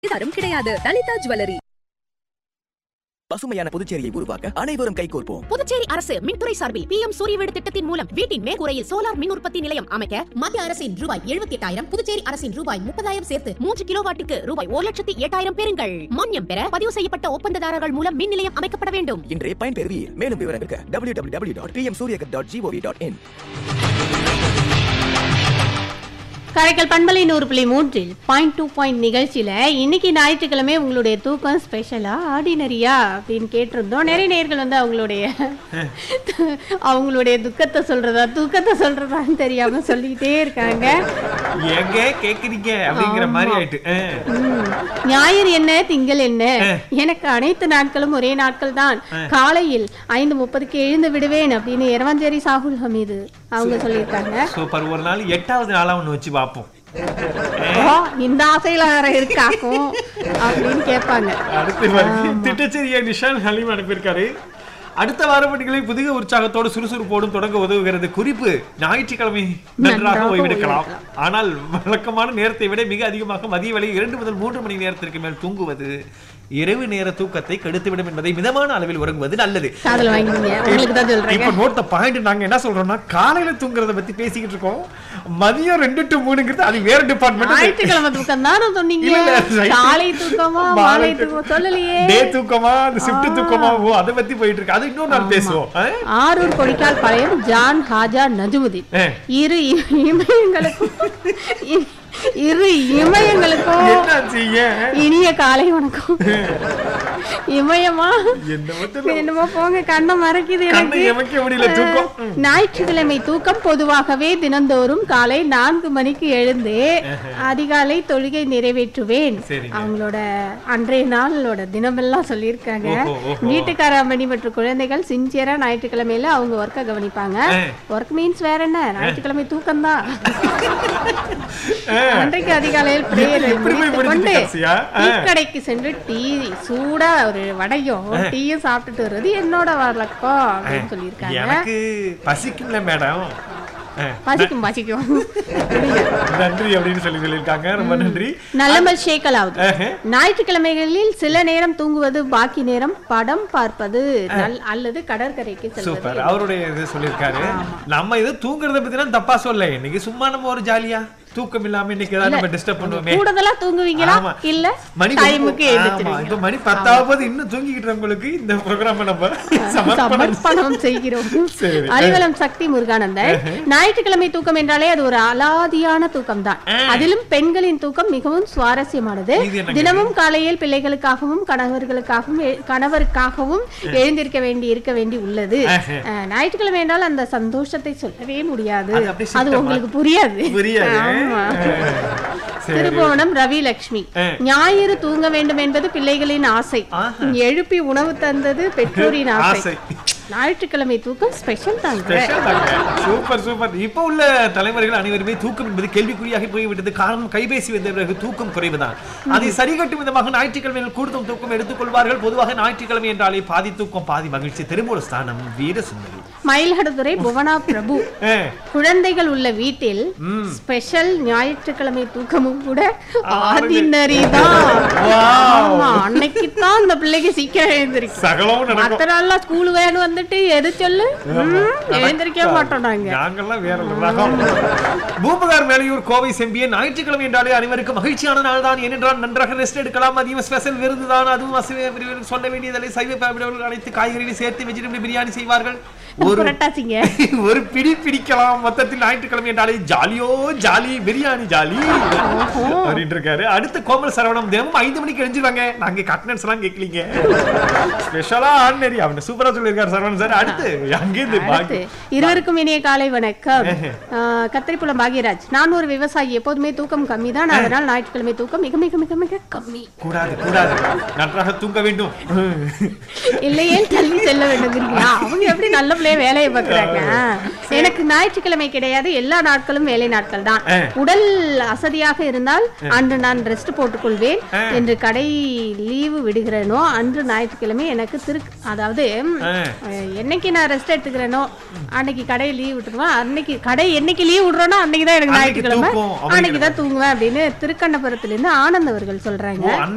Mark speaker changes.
Speaker 1: தரும் கிடையாது லலிதா ஜுவல்லரி
Speaker 2: பசுமையான புதுச்சேரியை உருவாக்க அனைவரும் கைகோர்ப்போம்
Speaker 3: புதுச்சேரி அரசு மின்துறை சார்பில் பி எம் சூரிய வீடு திட்டத்தின் மூலம் வீட்டின் மேற்கூரையில் சோலார் மின் உற்பத்தி நிலையம் அமைக்க மத்திய அரசின் ரூபாய் எழுபத்தி எட்டாயிரம் புதுச்சேரி அரசின் ரூபாய் முப்பதாயிரம் சேர்த்து மூன்று கிலோவாட்டிற்கு ரூபாய் ஒரு லட்சத்தி எட்டாயிரம் பெறுங்கள் மானியம் பெற பதிவு செய்யப்பட்ட ஒப்பந்ததாரர்கள் மூலம் மின் நிலையம் அமைக்கப்பட வேண்டும்
Speaker 2: இன்றே பயன்பெறுவீர் மேலும் விவரங்களுக்கு W W W dot PM Suryaghar dot GOV dot in
Speaker 4: Karaikal பண்பலை நூறு புள்ளி மூன்றில் பாயிண்ட் டூ பாயிண்ட் நிகழ்ச்சியில் இன்னைக்கு ஞாயிற்றுக்கிழமை உங்களுடைய தூக்கம் ஸ்பெஷலா ஆர்டினரியா அப்படின்னு கேட்டிருந்தோம் நிறைய நேர்கள் வந்து அவங்களுடைய அவங்களுடைய துக்கத்தை சொல்றதா தூக்கத்தை சொல்றதான்னு தெரியாம சொல்லிக்கிட்டே இருக்காங்க
Speaker 5: எங்க கேக்குறீங்க அப்படிங்கிற மாதிரி ஆயிட்டு ஆ.
Speaker 4: ம். ஞாயிறு என்ன திங்கள் என்ன எனக்கு அனைத்து நாட்களும் ஒரே நாட்கள் தான் காலையில் ஐந்து முப்பதுக்கு எழுந்து விடுவேன் அப்படின்னு எரவஞ்சேரி சாகுல் ஹமீது அவங்க சொல்லியிருக்காங்க
Speaker 5: சூப்பர் ஒரு நாள் எட்டாவது நாளா ஒண்ணு வச்சு பார்ப்போம்
Speaker 4: ஓ இந்த ஆசையில வேற இருக்காக்கும் அப்படின்னு கேட்பாங்க
Speaker 5: அடுத்து பாருங்க திட்டச்சேரியை நிஷான் ஹலீம் அனுப்பியிருக்காரு அடுத்த வார பண்டிகளை புதிய உற்சாகத்தோடு சுறுசுறுப்போடும் தொடங்க உதவுகிறது குறிப்பு ஞாயிற்றுக்கிழமை நன்றாக
Speaker 4: நன்றாக
Speaker 5: ஓய்வெடுக்கலாம் ஆனால் வழக்கமான நேரத்தை விட மிக அதிகமாக மதிய வேளை இரண்டு முதல் மூன்று மணி நேரத்திற்கு மேல் தூங்குவது இரவு நேர தூக்கத்தை கெடுத்துவிடும் என்பதை மிதமான அளவில் உறங்குவது நல்லது
Speaker 4: காதல் வாங்கிங்க உங்களுக்கு தான் சொல்றேங்க
Speaker 5: இப்ப நோட்ட பாயிண்ட் நாங்க என்ன சொல்றோம்னா காலையில தூங்குறத பத்தி பேசிக்கிட்டு இருக்கோம் மதியம் ரெண்டு டு மூணுங்கிறது அது வேற டிபார்ட்மெண்ட்
Speaker 4: ஞாயிற்றுக்கிழமை தூக்கம் தானே சொன்னீங்க
Speaker 5: இல்ல, இல்ல, right.
Speaker 4: காலை தூக்கமா மாலை தூக்கம் சொல்லலையே
Speaker 5: டே தூக்கமா அந்த ஷிஃப்ட் தூக்கமா ஓ அத பத்தி போயிட்டு இருக்கு அது இன்னொரு நாள் பேசுவோம் ஆ?
Speaker 4: ஆரூர் கொடிக்கால் பாளையம் ஜான் ஹாஜா நஜுமுதீன்
Speaker 5: ஆ.
Speaker 4: இரு இ- இமயங்களுக்கும் இ- இரு இமயங்களுக்கும்
Speaker 5: என்னாச்சு ஏன்
Speaker 4: இனிய காலை வணக்கம் இமயமா
Speaker 5: என்னமோ தெரியல.
Speaker 4: என்னமோ போங்க கண்ணை மறைக்குது
Speaker 5: கண்ணை
Speaker 4: எனக்கு
Speaker 5: எமைக்க முடியல தூக்கம் ம்.
Speaker 4: ஞாயிற்றுக்கிழமை தூக்கம் பொதுவாகவே தினந்தோறும் காலை நான்கு மணிக்கு எழுந்து அதிகாலை தொழுகை நிறைவேற்றுவேன்
Speaker 5: சரிங்க.
Speaker 4: அவங்களோட அன்றைய நாளோட தினமெல்லாம் சொல்லியிருக்காங்க
Speaker 5: ஓஹோ, ஓஹோ.
Speaker 4: வீட்டுக்கார மணி மற்றும் குழந்தைகள் சின்சியரா ஞாயிற்றுக்கிழமையில அவங்க ஒர்க்கை கவனிப்பாங்க
Speaker 5: ஆ.
Speaker 4: ஒர்க் மீன்ஸ் வேற என்ன ஞாயிற்றுக்கிழமை தூக்கம் தான் அன்றைக்கு அதிகாலையில் பிரேயர்
Speaker 5: எப்படி போய்
Speaker 4: முடித்துக் கொண்டு
Speaker 5: முடிஞ்சுது கடைசியா? ஆ.
Speaker 4: டீ கடைக்கு சென்று டீ சூடா ஒரு வடையும் டீயும் சாப்பிட்டுட்டு வர்றது என்னோட வழக்கம் அப்படின்னு சொல்லியிருக்காங்க
Speaker 5: எனக்கு பசிக்கும்ல மேடம்
Speaker 4: பசிக்கும் பசிக்கும்
Speaker 5: நன்றி அப்படின்னு சொல்லி சொல்லியிருக்காங்க ரொம்ப நன்றி
Speaker 4: நல்லமல் ஷேக்கலாவது
Speaker 5: ஆஹா.
Speaker 4: ஞாயிற்றுக்கிழமைகளில் சில நேரம் தூங்குவது பாக்கி நேரம் படம் பார்ப்பது நல்- அல்லது கடற்கரைக்கு செல்வது
Speaker 5: சூப்பர் அவருடைய இது சொல்லியிருக்காரு நம்ம இது தூங்குறத பத்தினா தப்பா சொல்ல இன்னைக்கு சும்மா நம்ம ஒரு ஜாலியா தூக்கம் இல்லாம இன்னைக்கு ஏதாவது நம்ம டிஸ்டர்ப் பண்ணுவோமே
Speaker 4: கூடுதலா தூங்குவீங்களா
Speaker 5: ஆமா.
Speaker 4: இல்ல
Speaker 5: மணி
Speaker 4: டைமுக்கு
Speaker 5: ஆமா,
Speaker 4: எழுந்திருவீங்க
Speaker 5: இப்ப மணி பத்தாவது இன்னும் தூங்கிக்கிட்டு இருக்கவங்களுக்கு இந்த ப்ரோக்ராம் நம்ம சமர்ப்பணம்
Speaker 4: சமர்ப்பணம் செய்கிறோம்
Speaker 5: சரி.
Speaker 4: அலிவலம் சக்தி முருகானந்தன் ஞாயிற்றுக்கிழமை தூக்கம் என்றாலே அது ஒரு அலாதியான தூக்கம் தான் அதிலும் பெண்களின் தூக்கம் மிகவும் சுவாரஸ்யமானது
Speaker 5: இது என்னங்க
Speaker 4: தினமும் காலையில் பிள்ளைகளுக்காகவும் கணவர்களுக்காகவும் எ- கணவருக்காகவும் எழுந்திருக்க வேண்டி இருக்க வேண்டி உள்ளது
Speaker 5: ஆஹா.
Speaker 4: அஹ், ஞாயிற்றுக்கிழமை என்றால் அந்த சந்தோஷத்தை சொல்லவே முடியாது
Speaker 5: அது அப்படியே
Speaker 4: அது
Speaker 5: சித்தமா.
Speaker 4: உங்களுக்கு புரியாது
Speaker 5: புரியாது
Speaker 4: ஆமா.
Speaker 5: சரி.
Speaker 4: திருபுவனம் ரவி லட்சுமி
Speaker 5: ஆ.
Speaker 4: ஞாயிறு தூங்க வேண்டும் என்பது பிள்ளைகளின் ஆசை
Speaker 5: ஆஹா.
Speaker 4: எழுப்பி உணவு தந்தது பெற்றோரின் ஆசை
Speaker 5: ஆசை.
Speaker 4: ஞாயிற்றுக்கிழமை தூக்கம் ஸ்பெஷல் தாங்க
Speaker 5: ஸ்பெஷல் தாங்க. சூப்பர் சூப்பர் இப்ப உள்ள தலைமுறைகள் அனைவருமே தூக்கம் என்பது கேள்விக்குறியாக போய்விட்டது காரணம் கைபேசி வந்த பிறகு தூக்கம் குறைவுதான் அதை சரிகட்டும் விதமாக ஞாயிற்றுக்கிழமையில் கூடுதல் தூக்கம் எடுத்துக்கொள்வார்கள் பொதுவாக ஞாயிற்றுக்கிழமை என்றாலே பாதி தூக்கம் பாதி மகிழ்ச்சி திருமூல ஸ்தானம் வீர சுந்தரி
Speaker 4: மயில்ஹடுதுறை புவனா பிரபு
Speaker 5: ஆ,
Speaker 4: குழந்தைகள் உள்ள வீட்டில் ஸ்பெஷல் ஞாயிற்றுக்கிழமை தூக்கமும் கூட ஆர்டினரி தான் ஆமா அன்னைக்கு தான் அந்த பிள்ளைக்கு சீக்கிரம் எழுந்திருக்கு
Speaker 5: சகலமும் நடக்கும்
Speaker 4: மத்த நாள்லாம் ஸ்கூல் வேணும் வந்துட்டு எது சொல்லு ம், எழுந்திருக்கவே மாட்டோம் நாங்க
Speaker 5: நாங்கெல்லாம் வேற ஒரு ரகம் பூம்புகார் மேலையூர் கோவை செம்பிய ஞாயிற்றுக்கிழமை என்றாலே அனைவருக்கும் மகிழ்ச்சியான நாள் தான் ஏனென்றால் நன்றாக ரெஸ்ட் எடுக்கலாம் மதியம் ஸ்பெஷல் விருது தான் அதுவும் அசைவ பிரிவுகள் சொல்ல வேண்டியதில்லை சைவ பிரிவுகள் அனைத்து காய்கறிகளை சேர்த்து வெஜிடபிள் பிரியாணி செய்வார்கள் ஒரு
Speaker 4: புரட்டாசிங்க
Speaker 5: ஒரு பிடி பிடிக்கலாம் மொத்தத்தில் ஞாயிற்றுக்கிழமை என்றாலே ஜாலியோ ஜாலி பிரியாணி ஜாலி அப்படின்னு இருக்காரு அடுத்து கோமல் சரவணம் தினமும் ஐந்து மணிக்கு எழுஞ்சிருவாங்க நாங்க கட்னன்ஸ் எல்லாம் கேட்கலீங்க ஸ்பெஷலா ஆர்டினரி அவன் சூப்பரா சொல்லியிருக்காரு சரவணன் சார் அடுத்து அங்கேருந்து
Speaker 4: அடுத்து
Speaker 5: பாக்கி
Speaker 4: இருவருக்கும் இனிய காலை வணக்கம் ஆஹ், கத்திரிப்புலம் பாகியராஜ் நான் ஒரு விவசாயி எப்போதுமே தூக்கம் கம்மி தான் அதனால் ஞாயிற்றுக்கிழமை தூக்கம் மிக மிக மிக மிக கம்மி
Speaker 5: கூடாது கூடாது நன்றாக தூங்க வேண்டும்
Speaker 4: இல்லையே தள்ளி செல்ல வேண்டுங்கிறீங்களா அவங்க எப்படி நல்ல பிள்ளைய வேலையை பார்க்கறாங்க எனக்கு ஞாயிற்றுக்கிழமை கிடையாது எல்லா நாட்களும் வேலை நாட்கள் தான்
Speaker 5: ஆ.
Speaker 4: உடல் அசதியாக இருந்தால் அன்று நான் ரெஸ்ட் போட்டுக்கொள்வேன் என்று கடை லீவு விடுகிறேனோ அன்று ஞாயிற்றுக்கிழமை எனக்கு திரு அதாவது
Speaker 5: ஆ.
Speaker 4: அஹ், என்னைக்கு நான் ரெஸ்ட் எடுத்துக்கிறேனோ அன்னைக்கு கடை லீவ் விட்டுருவேன் அன்னைக்கு கடை என்னைக்கு லீவ் விடுறோனோ அன்னைக்கு தான் எனக்கு
Speaker 5: அன்னைக்கு
Speaker 4: ஞாயிற்றுக்கிழமை
Speaker 5: தூக்கம் அப்படிங்கிற
Speaker 4: அன்னைக்கு தான் தூங்குவேன் அப்படின்னு திருக்கண்ணபுரத்துல இருந்து ஆனந்த் அவர்கள் சொல்றாங்க
Speaker 5: ஓ,